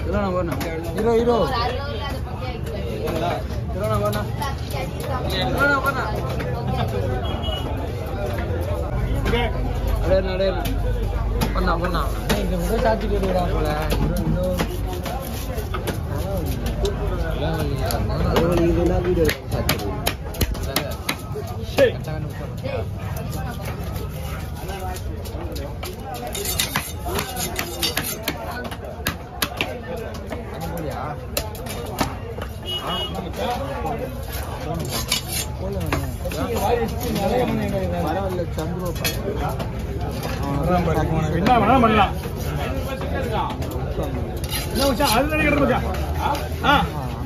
Hero hero பண்ணா பண்ணா இந்த கூட சாத்திட்டு வருவா போல வீடியோ சாத்திட்டு பரவாயில்ல சந்துரு என்ன வேணா பண்ணலாம் என்ன மச்சான் அது நினைக்கிறது மச்சான் ஆ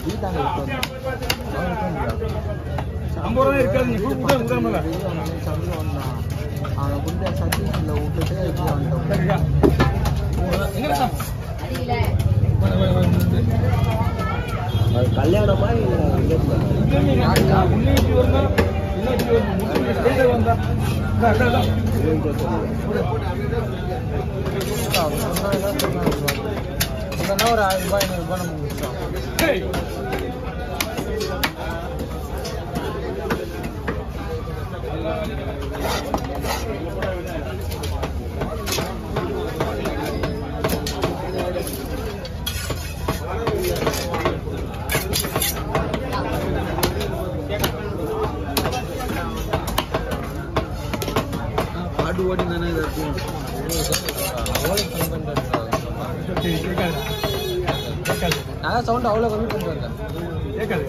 ஐம்பது ரூபா இருக்காது நீ கொடுத்து கொடுக்கணும்ல சந்துரு வந்தான் அவனை கொண்டு சத்தீஸ்ல விட்டுட்டு இப்படி வந்துட்டோம் சரியா எங்க இருக்கா கல்யாணமா ஒரு ஆயிரம் ரூபாய் ஐநூறு ரூபாய் நம்ம முடிச்சோம் பாட்டு ஓடி தானே இது நான் சவுண்ட் அவ்வளோ கம்மி பண்ணிட்டு வந்தேன் கேட்காது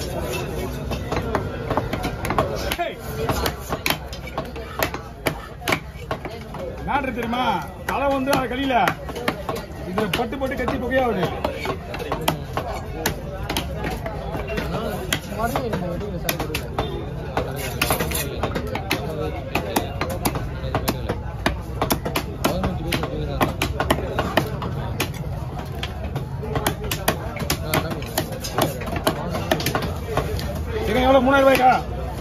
நாடு தெரியுமா தலை வந்து அது கழியில இது பட்டு பட்டு கட்டி புகையாகுது மறுபடியும் எனக்கு வெடிக்கல சார் வெடிக்கல சிக்கன் எவ்வளவு மூணாயிரம் ரூபாய்க்கா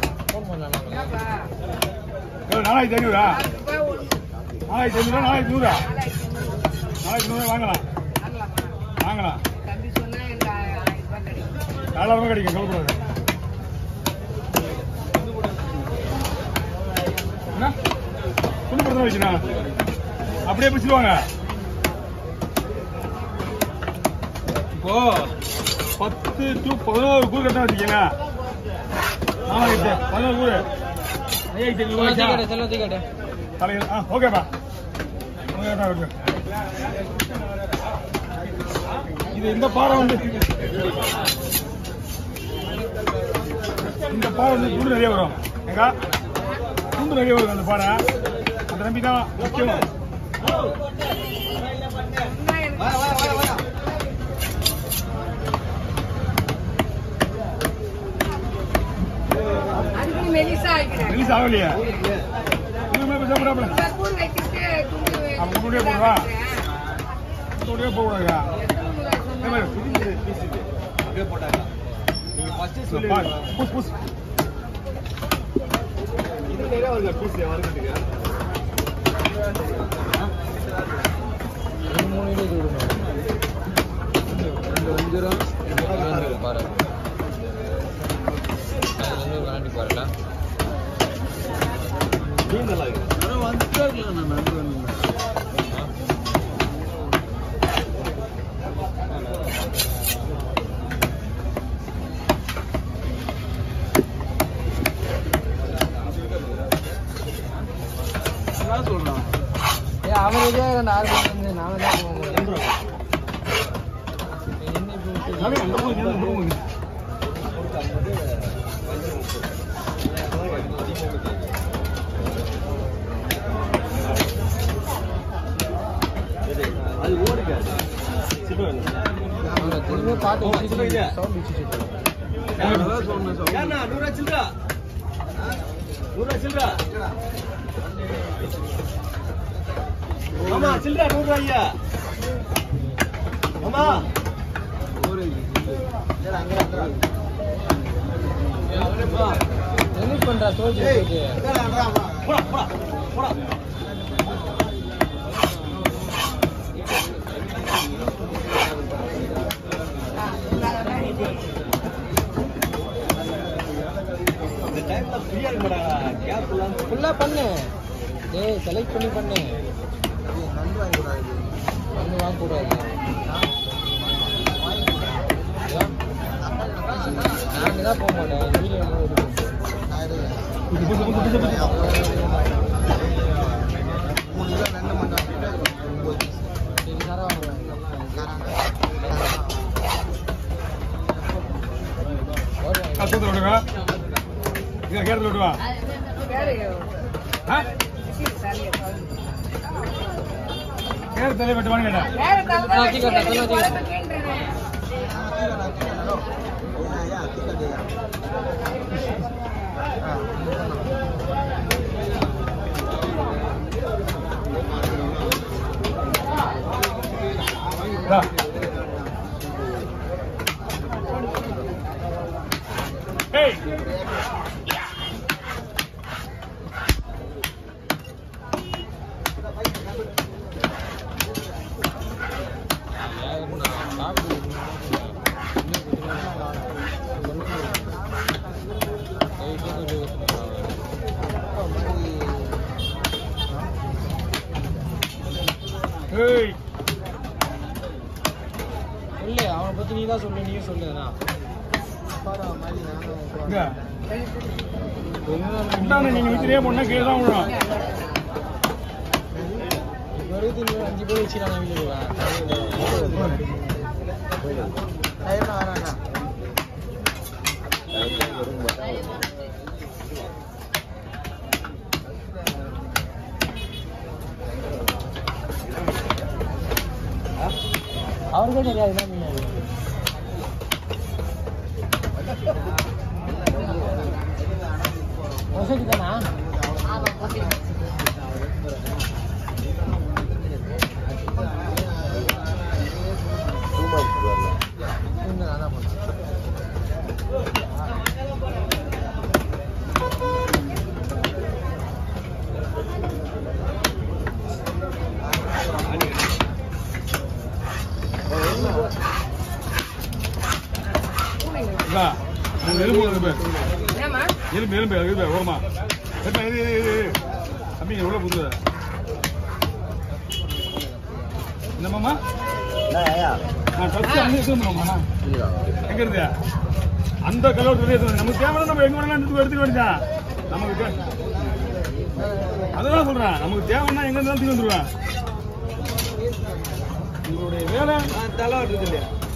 எவ்வளவு நாலாயிரத்தி ஐநூறா நாலாயிரத்தி ஐநூறா நாலாயிரத்தி நூறா நாலாயிரத்தி நூறு வாங்கலாம் வாங்கலாம் தாராளமாக கிடைக்கும் கவலைப்படாது என்ன துணி பிரச்சனை வச்சுனா அப்படியே பிடிச்சிருவாங்க இப்போ பத்து டு பதினோரு கூறு கட்ட வச்சுக்கீங்க நாலாயிரத்து பதினோரு கூறு ஐயாயிரத்தி ஐநூறு ரூபாய்க்கா தலைகள் ஆ ஓகேப்பா ஓகேப்பா ஓகே இது இந்த பாடம் வந்து இந்த பாடம் வந்து துண்டு நிறைய வரும் எங்க துண்டு நிறைய வரும் அந்த பாடம் அந்த நம்பி தான் முக்கியம் ரிலீஸ் ஆகலையா இதுவுமே பேசக்கூடாது அப்ப முன்னாடியே போடுவா முன்னாடியே போகக்கூடாதா புஷ் புஷ் அவன் இதே நாலு மணி வந்து நாம தான் போவோம் நவீன், அங்க போய் நின்னு போங்க. அவனை திரும்ப பாட்டு சவுண்ட் வச்சுட்டு ஆமா சில்லற நூறு ரூபாய்யா ஆமா என்ன பண்றா தோச்சு போடா போடா போடா ஃபுல்லா பண்ணு டேய் செலக்ட் பண்ணி பண்ணு நண்டு வாங்கி கூடாது வந்து வாங்க கூடாது நான் தான் போக மாட்டேன் வீடியோ புது புது புது புது புது. மூணு கிலோ நண்டு மட்டும் ஒன்பது பீஸ் சரி சாரா வாங்குவேன் கஷ்டத்தில் விடுவா இங்கே கேரளத்தில் விடுவா ஆ கேரளத்தில் வெட்டுவான்னு கேட்டேன் இதா. ஏய் ஏய் சொல்லு அவனை பத்தி நீ தான் சொல்லு நீயும் சொல்லுண்ணா இங்க இந்தாண்ணே, நீங்க வீட்டிலேயே போனா கீழே தான் விழும் வரைக்கும் இன்னும் அஞ்சு பேர் வச்சு நான் வீடியோ அவருக்கே தெரியாது என்ன மீன் அது மொசைக்கு தானா இந்த நானா பண்ணேன் இந்தா, மூணு எலும்பு இருக்கு பாரு. எலும்பு எலும்பு அது இது ஓரமா ஏப்பா, இது இது இது இது. தம்பிங்க உள்ள புது என்னமாமா நான் ஃபர்ஸ்ட் அங்கே இருக்கணுமாமா எங்க இருந்து அந்த கலோட்டு வெளியே எடுத்து நமக்கு தேவை நம்ம எங்க வேணாலும் எடுத்து எடுத்துக்க வேண்டியதான் நமக்கு தே- அதுதான் சொல்றேன் நமக்கு தேவைன்னா எங்க இருந்தாலும் தூக்கி வந்துருவேன் உங்களுடைய வேலை தலை வருது இல்லையா